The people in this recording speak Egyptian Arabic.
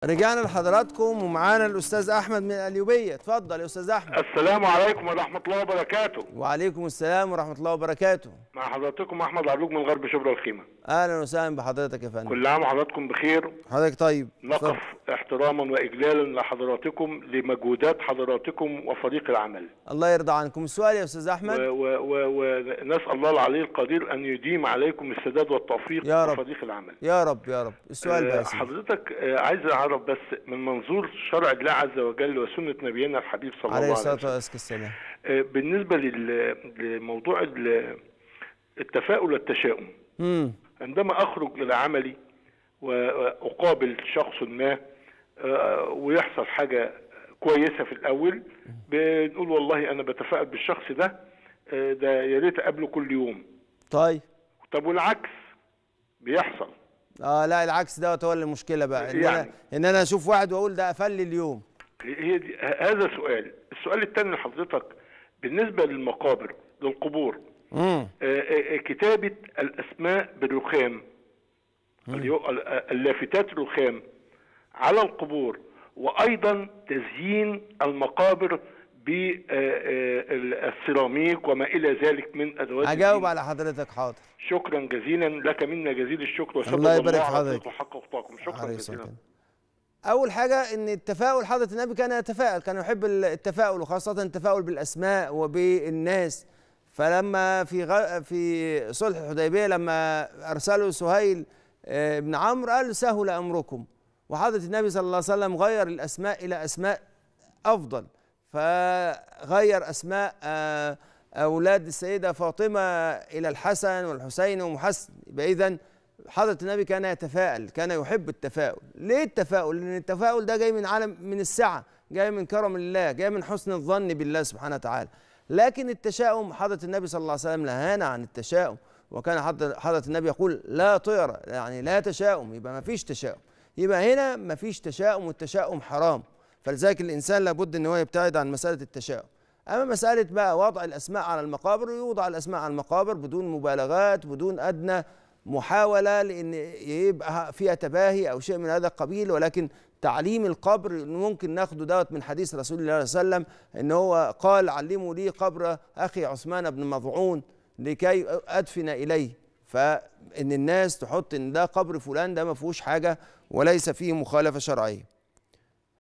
رجعنا لحضراتكم ومعانا الاستاذ احمد من القليوبيه اتفضل يا استاذ احمد السلام عليكم ورحمة الله وبركاته وعليكم السلام ورحمه الله وبركاته مع حضراتكم أحمد عبدوك من غرب شبرا الخيمة اهلا وسهلا بحضرتك يا فندم كل عام وحضراتكم بخير حضرتك طيب اتفضل. نقف احتراما وإجلالا لحضراتكم لمجهودات حضراتكم وفريق العمل الله يرضى عنكم السؤال يا استاذ احمد ونسأل الله العلي القدير أن يديم عليكم السداد والتوفيق يا رب. وفريق العمل يا رب يا رب السؤال بقى آه، يا سيدي حضرتك آه، عايز أعرف بس من منظور شرع الله عز وجل وسنة نبينا الحبيب صلى الله عليه عليه الصلاه وسلم والسلام آه، بالنسبة لل- لموضوع ال- التفاؤل والتشاؤم امم عندما اخرج الى عملي واقابل شخص ما آه، ويحصل حاجه كويسه في الاول بنقول والله انا بتفائل بالشخص ده آه، ده يا ريت اقابله كل يوم طيب طب والعكس بيحصل اه لا العكس دوت هو اللي المشكله بقى ان انا يعني. ان انا اشوف واحد واقول ده قفل لي اليوم هي دي هذا سؤال السؤال الثاني لحضرتك بالنسبه للمقابر للقبور امم آه، آه، كتابه الاسماء بالرخام اليو- ال- اللافتات الرخام على القبور وايضا تزيين المقابر بالسيراميك وما الى ذلك من ادوات هجاوب الدين. على حضرتك حاضر شكرا جزيلا لك منا جزيل الشكر وسبب الله يبارك على حضرتك. صدق وحق وخطاكم شكرا عليه الصلاة جزيلا والسلام. اول حاجه ان التفاؤل حضره النبي كان يتفائل كان يحب التفاؤل وخاصه التفاؤل بالاسماء وبالناس فلما في غ... في صلح الحديبيه لما ارسلوا سهيل آه، بن عمرو قال سهل امركم وحضره النبي صلى الله عليه وسلم غير الاسماء الى اسماء افضل فغير اسماء آه، اولاد السيده فاطمه الى الحسن والحسين ومحسن يبقى اذا حضرة النبي كان يتفائل كان يحب التفاؤل ليه التفاؤل لأن التفاؤل ده جاي من عالم من السعة جاي من كرم الله جاي من حسن الظن بالله سبحانه وتعالى لكن التشاؤم حضرة النبي صلى الله عليه وسلم نهانا عن التشاؤم وكان حضرة حضرة النبي يقول لا طير يعني لا تشاؤم يبقى ما فيش تشاؤم يبقى هنا ما فيش تشاؤم والتشاؤم حرام فلذلك الإنسان لابد أن هو يبتعد عن مسألة التشاؤم أما مسألة بقى وضع الأسماء على المقابر يوضع الأسماء على المقابر بدون مبالغات بدون أدنى محاولة لأن يبقى فيها تباهي أو شيء من هذا القبيل ولكن تعليم القبر ممكن ناخده دوت من حديث رسول الله صلى الله عليه وسلم ان هو قال علموا لي قبر اخي عثمان بن مظعون لكي ادفن اليه فان الناس تحط ان ده قبر فلان ده ما فيهوش حاجه وليس فيه مخالفه شرعيه